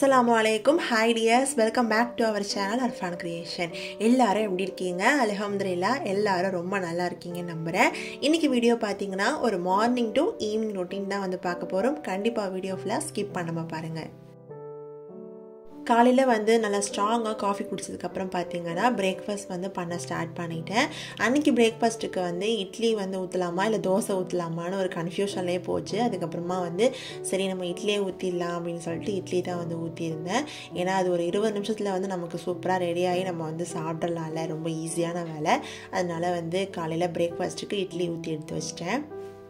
அஸ்ஸலாமு அலைக்கும் hi dears welcome back to our channel Arfan creation எல்லாரும் எப்படி இருக்கீங்க அலமதுல்லா எல்லாரும் ரொம்ப நல்லா இருக்கீங்கன்னு நம்புகிறேன் இன்றைக்கி வீடியோ பார்த்தீங்கன்னா ஒரு மார்னிங் டு ஈவினிங் ரொட்டீன் தான் வந்து பார்க்க போகிறோம் கண்டிப்பாக வீடியோ ஃபுல்லாக ஸ்கிப் பண்ணாமல் பாருங்கள் காலையில் வந்து நல்லா ஸ்ட்ராங்காக காஃபி குடிச்சதுக்கப்புறம் பார்த்தீங்கன்னா பிரேக்ஃபாஸ்ட் வந்து பண்ண ஸ்டார்ட் பண்ணிட்டேன் அன்றைக்கி பிரேக்ஃபாஸ்ட்டுக்கு வந்து இட்லி வந்து ஊற்றலாமா இல்லை தோசை ஊற்றலாமான்னு ஒரு கன்ஃபியூஷன்லேயே போச்சு அதுக்கப்புறமா வந்து சரி நம்ம இட்லியே ஊற்றிடலாம் அப்படின்னு சொல்லிட்டு இட்லி தான் வந்து ஊற்றியிருந்தேன் ஏன்னா அது ஒரு இருபது நிமிஷத்தில் வந்து நமக்கு சூப்பராக ரெடியாகி நம்ம வந்து சாப்பிடலாம்ல ரொம்ப ஈஸியான வேலை அதனால் வந்து காலையில் பிரேக்ஃபாஸ்ட்டுக்கு இட்லி ஊற்றி எடுத்து வச்சிட்டேன்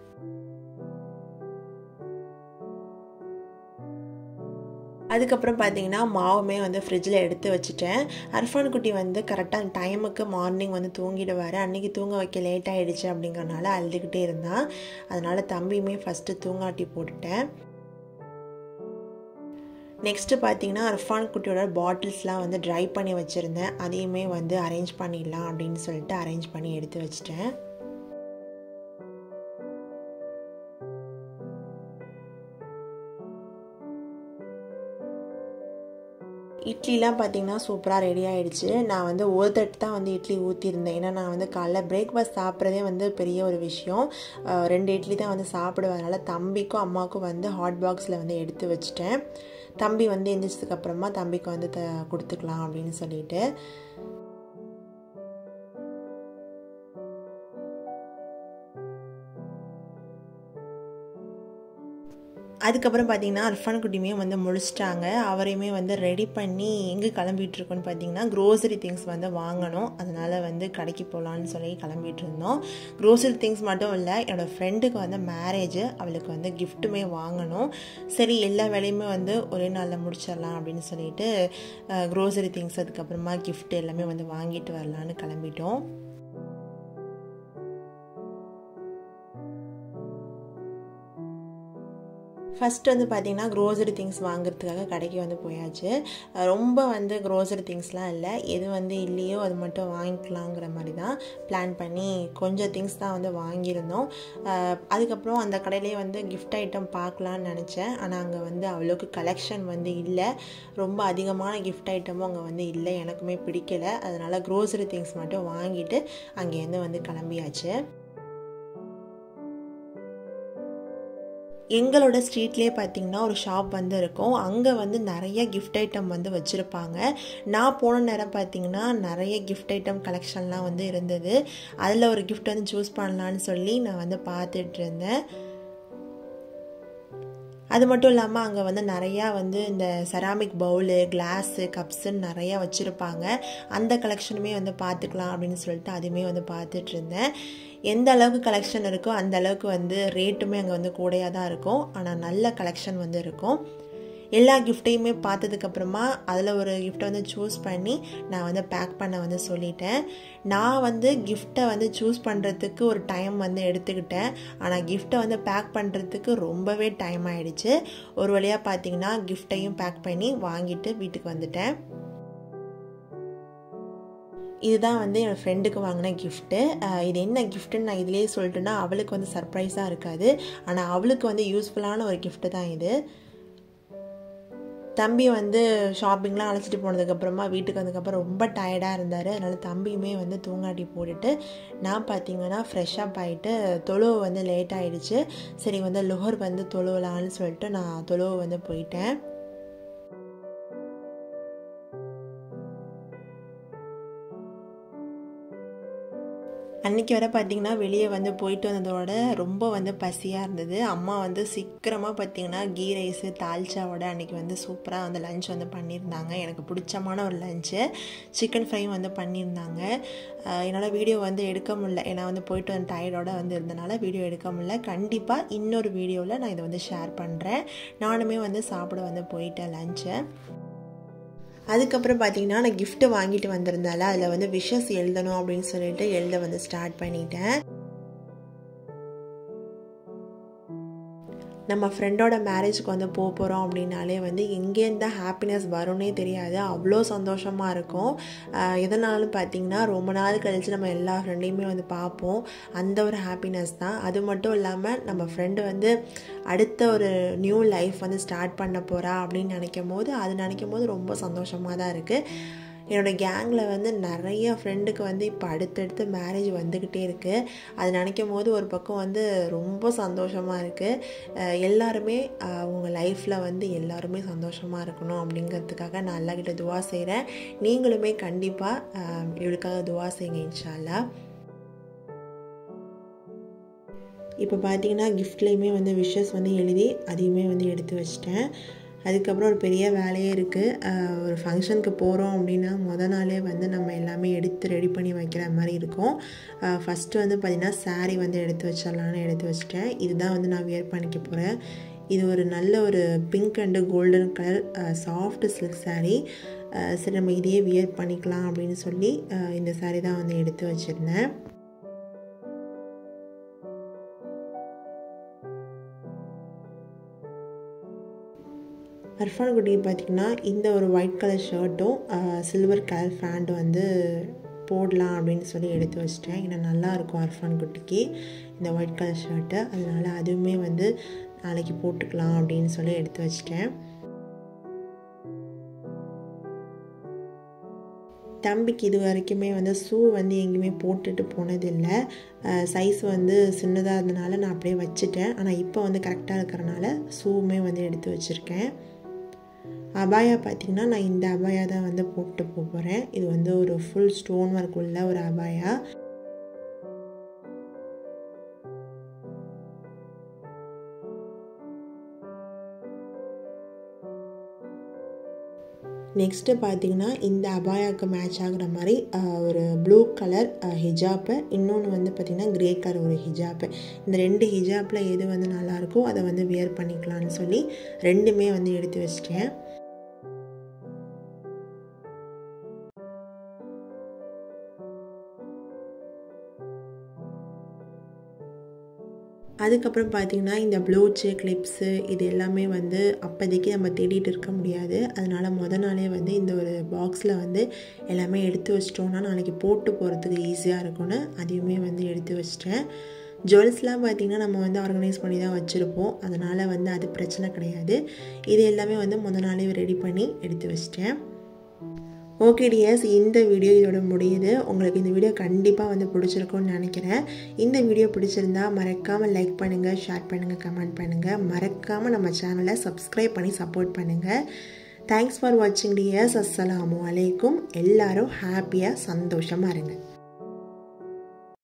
அதுக்கப்புறம் பார்த்தீங்கன்னா மாவுமே வந்து ஃப்ரிட்ஜில் எடுத்து வச்சுட்டேன் அர்ஃபான் குட்டி வந்து கரெக்டாக டைமுக்கு மார்னிங் வந்து தூங்கிடுவார் அன்றைக்கி தூங்க வைக்க லேட் ஆகிடுச்சு அப்படிங்கிறனால அழுதுகிட்டே இருந்தான் அதனால் தம்பியுமே ஃபஸ்ட்டு தூங்காட்டி போட்டுட்டேன் நெக்ஸ்ட்டு பார்த்தீங்கன்னா அர்ஃபான் குட்டியோட பாட்டில்ஸ்லாம் வந்து ட்ரை பண்ணி வச்சுருந்தேன் அதையுமே வந்து அரேஞ்ச் பண்ணிடலாம் அப்படின்னு சொல்லிட்டு அரேஞ்ச் பண்ணி எடுத்து வச்சிட்டேன் இட்லிலாம் பார்த்தீங்கன்னா சூப்பராக ரெடி ஆகிடுச்சு நான் வந்து ஒரு தட்டு தான் வந்து இட்லி ஊற்றிருந்தேன் ஏன்னா நான் வந்து காலைல பிரேக்ஃபாஸ்ட் சாப்பிட்றதே வந்து பெரிய ஒரு விஷயம் ரெண்டு இட்லி தான் வந்து சாப்பிடுவதனால தம்பிக்கும் அம்மாவுக்கும் வந்து ஹாட் பாக்ஸில் வந்து எடுத்து வச்சுட்டேன் தம்பி வந்து எந்திரிச்சதுக்கப்புறமா தம்பிக்கு வந்து த கொடுத்துக்கலாம் அப்படின்னு சொல்லிட்டு அதுக்கப்புறம் பார்த்தீங்கன்னா அர்ஃபான் குட்டியுமே வந்து முழிச்சிட்டாங்க அவரையுமே வந்து ரெடி பண்ணி எங்கே கிளம்பிட்டு இருக்கோன்னு பார்த்தீங்கன்னா க்ரோசரி திங்ஸ் வந்து வாங்கணும் அதனால் வந்து கடைக்கு போகலான்னு சொல்லி கிளம்பிட்டு இருந்தோம் க்ரோசரி திங்ஸ் மட்டும் இல்லை என்னோடய ஃப்ரெண்டுக்கு வந்து மேரேஜ் அவளுக்கு வந்து கிஃப்ட்டுமே வாங்கணும் சரி எல்லா வேலையுமே வந்து ஒரே நாளில் முடிச்சிடலாம் அப்படின்னு சொல்லிட்டு க்ரோசரி திங்ஸ் அதுக்கப்புறமா கிஃப்ட் எல்லாமே வந்து வாங்கிட்டு வரலான்னு கிளம்பிட்டோம் ஃபஸ்ட்டு வந்து பார்த்திங்கன்னா க்ரோசரி திங்ஸ் வாங்குறதுக்காக கடைக்கு வந்து போயாச்சு ரொம்ப வந்து க்ரோசரி திங்ஸ்லாம் இல்லை எது வந்து இல்லையோ அது மட்டும் வாங்கிக்கலாங்கிற மாதிரி தான் பிளான் பண்ணி கொஞ்சம் திங்ஸ் தான் வந்து வாங்கியிருந்தோம் அதுக்கப்புறம் அந்த கடையிலே வந்து கிஃப்ட் ஐட்டம் பார்க்கலான்னு நினச்சேன் ஆனால் அங்கே வந்து அவ்வளோக்கு கலெக்ஷன் வந்து இல்லை ரொம்ப அதிகமான கிஃப்ட் ஐட்டமும் அங்கே வந்து இல்லை எனக்குமே பிடிக்கலை அதனால் க்ரோசரி திங்ஸ் மட்டும் வாங்கிட்டு அங்கேருந்து வந்து கிளம்பியாச்சு எங்களோட ஸ்ட்ரீட்லேயே பார்த்திங்கன்னா ஒரு ஷாப் வந்து இருக்கும் அங்கே வந்து நிறைய கிஃப்ட் ஐட்டம் வந்து வச்சுருப்பாங்க நான் போன நேரம் பார்த்திங்கன்னா நிறைய கிஃப்ட் ஐட்டம் கலெக்ஷன்லாம் வந்து இருந்தது அதில் ஒரு கிஃப்ட் வந்து சூஸ் பண்ணலான்னு சொல்லி நான் வந்து பார்த்துட்டு இருந்தேன் அது மட்டும் இல்லாமல் அங்கே வந்து நிறையா வந்து இந்த செராமிக் பவுலு கிளாஸு கப்ஸுன்னு நிறையா வச்சுருப்பாங்க அந்த கலெக்ஷனுமே வந்து பார்த்துக்கலாம் அப்படின்னு சொல்லிட்டு அதுவுமே வந்து பார்த்துட்டு இருந்தேன் எந்த அளவுக்கு கலெக்ஷன் இருக்கோ அந்த அளவுக்கு வந்து ரேட்டுமே அங்கே வந்து கூடையாக தான் இருக்கும் ஆனால் நல்ல கலெக்ஷன் வந்து இருக்கும் எல்லா கிஃப்ட்டையுமே பார்த்ததுக்கப்புறமா அதில் ஒரு கிஃப்ட்டை வந்து சூஸ் பண்ணி நான் வந்து பேக் பண்ண வந்து சொல்லிட்டேன் நான் வந்து கிஃப்ட்டை வந்து சூஸ் பண்ணுறதுக்கு ஒரு டைம் வந்து எடுத்துக்கிட்டேன் ஆனால் கிஃப்ட்டை வந்து பேக் பண்ணுறதுக்கு ரொம்பவே டைம் ஆகிடுச்சு ஒரு வழியாக பார்த்தீங்கன்னா கிஃப்ட்டையும் பேக் பண்ணி வாங்கிட்டு வீட்டுக்கு வந்துட்டேன் இதுதான் வந்து என்னோடய ஃப்ரெண்டுக்கு வாங்கின கிஃப்ட்டு இது என்ன கிஃப்ட்டுன்னு நான் இதிலேயே சொல்லிட்டேன்னா அவளுக்கு வந்து சர்ப்ரைஸாக இருக்காது ஆனால் அவளுக்கு வந்து யூஸ்ஃபுல்லான ஒரு கிஃப்ட்டு தான் இது தம்பி வந்து ஷாப்பிங்லாம் அழைச்சிட்டு போனதுக்கப்புறமா வீட்டுக்கு வந்ததுக்கப்புறம் ரொம்ப டயர்டாக இருந்தார் அதனால் தம்பியுமே வந்து தூங்காட்டி போட்டுட்டு நான் பார்த்தீங்கன்னா ஃப்ரெஷ்ஷப் ஆகிட்டு தொழுவு வந்து லேட் ஆகிடுச்சு சரி வந்து லுகர் வந்து தொழுவலான்னு சொல்லிட்டு நான் தொழுவு வந்து போயிட்டேன் அன்றைக்கி வர பார்த்திங்கன்னா வெளியே வந்து போயிட்டு வந்ததோட ரொம்ப வந்து பசியாக இருந்தது அம்மா வந்து சீக்கிரமாக பார்த்திங்கன்னா கீ ரைஸு தால்ச்சாவோட அன்றைக்கி வந்து சூப்பராக வந்து லஞ்ச் வந்து பண்ணியிருந்தாங்க எனக்கு பிடிச்சமான ஒரு லஞ்சு சிக்கன் ஃப்ரையும் வந்து பண்ணியிருந்தாங்க என்னால் வீடியோ வந்து எடுக்க முடியல ஏன்னா வந்து போயிட்டு வந்து டயர்டோட வந்து இருந்தனால வீடியோ எடுக்க முடியல கண்டிப்பாக இன்னொரு வீடியோவில் நான் இதை வந்து ஷேர் பண்ணுறேன் நானுமே வந்து சாப்பிட வந்து போயிட்டேன் லஞ்சை அதுக்கப்புறம் பார்த்தீங்கன்னா நான் கிஃப்ட்டு வாங்கிட்டு வந்திருந்தால அதில் வந்து விஷஸ் எழுதணும் அப்படின்னு சொல்லிட்டு எழுத வந்து ஸ்டார்ட் பண்ணிட்டேன் நம்ம ஃப்ரெண்டோட மேரேஜ்க்கு வந்து போக போகிறோம் அப்படின்னாலே வந்து எங்கேருந்து தான் ஹாப்பினஸ் வரும்னே தெரியாது அவ்வளோ சந்தோஷமாக இருக்கும் எதனாலும் பார்த்திங்கன்னா ரொம்ப நாள் கழித்து நம்ம எல்லா ஃப்ரெண்டையுமே வந்து பார்ப்போம் அந்த ஒரு ஹாப்பினஸ் தான் அது மட்டும் இல்லாமல் நம்ம ஃப்ரெண்டு வந்து அடுத்த ஒரு நியூ லைஃப் வந்து ஸ்டார்ட் பண்ண போகிறா அப்படின்னு நினைக்கும் போது அது நினைக்கும் போது ரொம்ப சந்தோஷமாக தான் இருக்குது என்னோடய கேங்கில் வந்து நிறைய ஃப்ரெண்டுக்கு வந்து இப்போ அடுத்தடுத்து மேரேஜ் வந்துக்கிட்டே இருக்குது அது நினைக்கும் போது ஒரு பக்கம் வந்து ரொம்ப சந்தோஷமாக இருக்குது எல்லாருமே அவங்க லைஃப்பில் வந்து எல்லாருமே சந்தோஷமாக இருக்கணும் அப்படிங்கிறதுக்காக நான் எல்லாக்கிட்ட துவா செய்கிறேன் நீங்களுமே கண்டிப்பாக இவளுக்காக துவா செய்யுங்க இன்ஷால்லா இப்போ பார்த்தீங்கன்னா கிஃப்ட்லேயுமே வந்து விஷஸ் வந்து எழுதி அதையுமே வந்து எடுத்து வச்சிட்டேன் அதுக்கப்புறம் ஒரு பெரிய வேலையே இருக்குது ஒரு ஃபங்க்ஷனுக்கு போகிறோம் அப்படின்னா மொதல் நாளே வந்து நம்ம எல்லாமே எடுத்து ரெடி பண்ணி வைக்கிற மாதிரி இருக்கும் ஃபஸ்ட்டு வந்து பார்த்திங்கன்னா சாரீ வந்து எடுத்து வச்சிடலான்னு எடுத்து வச்சிட்டேன் இதுதான் வந்து நான் வியர் பண்ணிக்க போகிறேன் இது ஒரு நல்ல ஒரு pink and golden colour soft silk sari சரி நம்ம இதையே வியர் பண்ணிக்கலாம் அப்படின்னு சொல்லி இந்த சாரீ தான் வந்து எடுத்து வச்சுருந்தேன் அர்ஃபான் குட்டி பார்த்திங்கன்னா இந்த ஒரு ஒயிட் கலர் ஷர்ட்டும் சில்வர் கலர் ஃபேண்ட் வந்து போடலாம் அப்படின்னு சொல்லி எடுத்து வச்சிட்டேன் ஏன்னா நல்லாயிருக்கும் அர்ஃபான் குட்டிக்கு இந்த ஒயிட் கலர் ஷர்ட்டு அதனால் அதுவுமே வந்து நாளைக்கு போட்டுக்கலாம் அப்படின்னு சொல்லி எடுத்து வச்சிட்டேன் தம்பிக்கு இது வரைக்குமே வந்து ஷூ வந்து எங்கேயுமே போட்டுட்டு போனதில்லை சைஸ் வந்து சின்னதாக இருந்தனால நான் அப்படியே வச்சுட்டேன் ஆனால் இப்போ வந்து கரெக்டாக இருக்கிறனால ஷூவுமே வந்து எடுத்து வச்சுருக்கேன் அபாயா பார்த்திங்கன்னா நான் இந்த அபாயா தான் வந்து போட்டு போகிறேன் இது வந்து ஒரு ஃபுல் ஸ்டோன் ஒர்க் உள்ள ஒரு அபாயா நெக்ஸ்ட்டு பார்த்தீங்கன்னா இந்த அபாயாவுக்கு மேட்ச் ஆகிற மாதிரி ஒரு ப்ளூ கலர் ஹிஜாப்பு இன்னொன்று வந்து பார்த்திங்கன்னா க்ரே கலர் ஒரு ஹிஜாப்பு இந்த ரெண்டு ஹிஜாப்பில் எது வந்து நல்லாயிருக்கோ அதை வந்து வியர் பண்ணிக்கலான்னு சொல்லி ரெண்டுமே வந்து எடுத்து வச்சிட்டேன் அதுக்கப்புறம் பார்த்திங்கன்னா இந்த ப்ளூச்சு கிளிப்ஸு இது எல்லாமே வந்து அப்போதைக்கு நம்ம தேடிட்டு இருக்க முடியாது அதனால் முத நாளே வந்து இந்த ஒரு பாக்ஸில் வந்து எல்லாமே எடுத்து வச்சிட்டோன்னா நாளைக்கு போட்டு போகிறதுக்கு ஈஸியாக இருக்கும்னு அதையுமே வந்து எடுத்து வச்சிட்டேன் ஜுவல்ஸ்லாம் பார்த்திங்கன்னா நம்ம வந்து ஆர்கனைஸ் பண்ணி தான் வச்சுருப்போம் அதனால் வந்து அது பிரச்சனை கிடையாது இது எல்லாமே வந்து முத நாளே ரெடி பண்ணி எடுத்து வச்சிட்டேன் ஓகே டியர்ஸ் இந்த வீடியோ இதோட முடியுது உங்களுக்கு இந்த வீடியோ கண்டிப்பாக வந்து பிடிச்சிருக்கும்னு நினைக்கிறேன் இந்த வீடியோ பிடிச்சிருந்தா மறக்காமல் லைக் பண்ணுங்கள் ஷேர் பண்ணுங்கள் கமெண்ட் பண்ணுங்கள் மறக்காமல் நம்ம சேனலை சப்ஸ்கிரைப் பண்ணி சப்போர்ட் பண்ணுங்கள் தேங்க்ஸ் ஃபார் வாட்சிங் டியர்ஸ் அஸ்ஸலாமு அலைக்கும் எல்லாரும் ஹாப்பியாக சந்தோஷமாக இருங்க